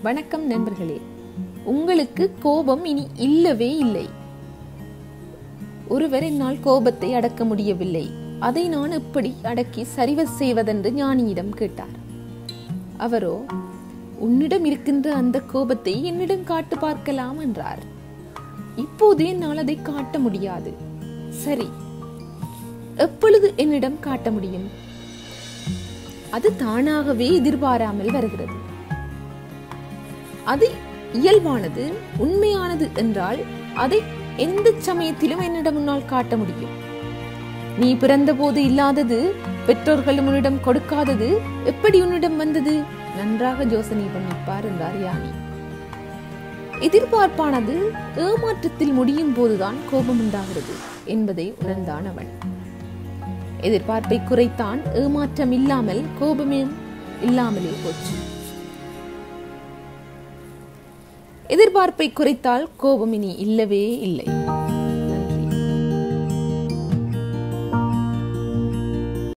வணக்கம் நண்பர்களே உங்களுக்கு கோபம் இனி இல்லவே இல்லை ஒருவர் என்னால் கோபத்தை அடக்க முடியவில்லை அதை நான் எப்படி அடக்கி சரிவ செய்வதென்று ஞானியிடம் கேட்டார் அவரோ உன்னிடம் இருக்கின்ற அந்த கோபத்தை என்னிடம் காட்டு பார்க்கலாம் என்றார் இப்போது என்னால் அதை காட்ட முடியாது சரி எப்பொழுது என்னிடம் காட்ட முடியும் அது தானாகவே எதிர்பாராமல் வருகிறது அது இயல்பானது உண்மையானது என்றால் அதை எந்த சமயத்திலும் என்னிடம் முன்னால் காட்ட முடியும் நீ பிறந்த போது இல்லாதது பெற்றோர்கள் உன்னிடம் கொடுக்காதது எப்படி உன்னிடம் வந்தது நன்றாக யோசனை பண்ணிப்பார் என்றார் யானி எதிர்பார்ப்பானது ஏமாற்றத்தில் முடியும் போதுதான் கோபம் உண்டாகிறது என்பதை உணர்ந்தான் அவன் எதிர்பார்ப்பை குறைத்தான் ஏமாற்றம் இல்லாமல் கோபமே இல்லாமலே போச்சு எதிர்பார்ப்பை குறைத்தால் கோபம் இனி இல்லவே இல்லை